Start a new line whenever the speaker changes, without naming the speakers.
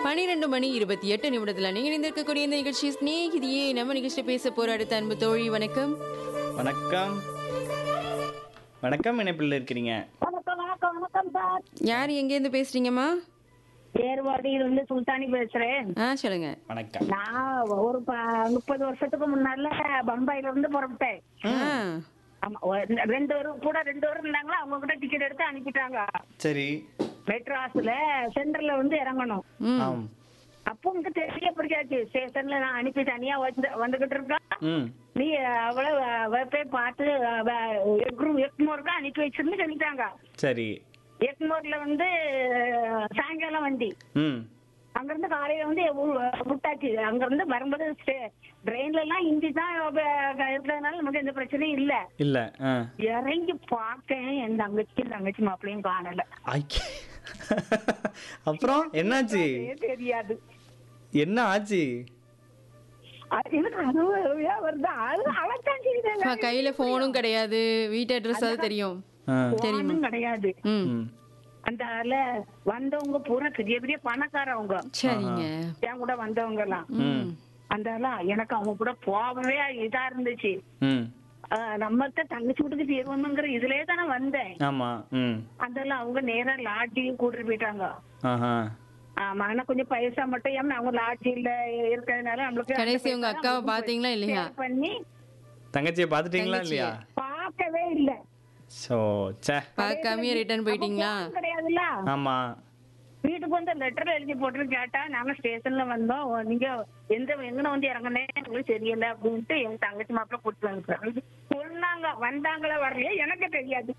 பனிரெண்டு மணி இருபத்தி எட்டு நிமிடத்துல நீங்க இணைந்திருக்கக்கூடிய இந்த நிகழ்ச்சி ஸ்நேகிதியே நம்ம நிகழ்ச்சியில பேச போற அடுத்த அன்பு தோழி வணக்கம்
வணக்கம் வணக்கம் இணைப்பில் இருக்கிறீங்க
வணக்கம் வணக்கம் வணக்கம் சார்
யார் எங்கேருந்து பேசுறீங்கம்மா
ஏர்வாடியிலிருந்து சுல்தானி பேசுறேன்
ஆ சொல்லுங்க
வணக்கம்
நான் ஒரு ப- முப்பது வருஷத்துக்கு முன்னால பம்பாயில இருந்து புறப்பட்டேன்
ஆ
ஆமா ஒரு- ரெண்டு பேரும் கூட ரெண்டு பேரும் இருந்தாங்களா அவங்க கிட்ட டிக்கெட் எடுத்து அனுப்பிட்டாங்க
சரி
மெட்ராஸ்ல சென்டர்ல வந்து இறங்கணும்
ம்
ஆம்
அப்போ உங்க தெரிய பிடிக்காச்சு ஸ்டேஷன்ல நான் அனுப்பி தனியா வந்து வந்துகிட்டு இருக்கேன்
ம்
நீ அவளை அவ போய் பார்த்து எக்மோருக்கு அனுப்பி வச்சிருந்து சொல்லிட்டாங்க
சரி
எக்மோர்ல வந்து சாயங்காலம் வண்டி
ம்
அங்கிருந்து காலையில வந்து ஊ- விட்டாச்சு அங்கிருந்து வரும்போது ட்ரெயின்ல எல்லாம் ஹிந்தி தான் வ- இருக்கிறதுனால நமக்கு எந்த பிரச்சனையும் இல்ல
இல்லை ஆ
இறங்கி பார்த்தேன் என் தங்கச்சி தங்கச்சி மாப்பிளையும் காணல
ஐயே. அப்புறம் என்னாச்சு
அதே தெரியாது
என்ன ஆச்சு
அது எனக்கு அனுபவியா வருது அது அழைச்சான்
அப்ப கையில போனும் கிடையாது வீட்டு அட்ரஸ் அது தெரியும்
ஆ
தெரியுமா கிடையாது
ம்
ம்
அந்த ஆள வந்தவங்க பூரா பெரிய பெரிய பணக்காரவங்க
சரிங்க
என் கூட வந்தவங்க எல்லாம்
ம்
அந்த ஆள எனக்கு அவங்க கூட போகவே இதா இருந்துச்சு
ம்
ஆஹ் நம்மகிட்ட தங்கச்சி வீட்டுக்கு தீர்வணுங்கிற இதுலயே தானே வந்தேன்
ஆமாம் ம்
அதெல்லாம் அவங்க நேரா லாட்ஜியும் கூட்டிட்டு போயிட்டாங்க
ஆஹா
ஆமா ஆனா கொஞ்சம் பைசா மட்டும் ஏன்னா அவங்க லாட்ஜில இருக்கிறதுனால நம்மளுக்கு
கடைசி உங்க அக்காவை பாத்தீங்களா இல்லையா
share பண்ணி
தங்கச்சியை பார்த்துட்டீங்களா இல்லையா
பார்க்கவே இல்ல
ஸோ சே
பார்க்காமயே ரிட்டர்ன் போயிட்டீங்களா
phone கிடையாதுல்ல
ஆமாம்
வீட்டுக்கு வந்து லெட்டர் எழுதி போட்டு கேட்டா நாங்க ஸ்டேஷன்ல வந்தோம் ஓ, நீங்க எந்த எங்கன வந்து இறங்குனே எங்களுக்கு தெரியல அப்படின்ட்டு எங்க தங்கச்சி மாப்பிள்ள கூட்டு வந்து சொன்னாங்க வந்தாங்களா வரலையா எனக்கு தெரியாது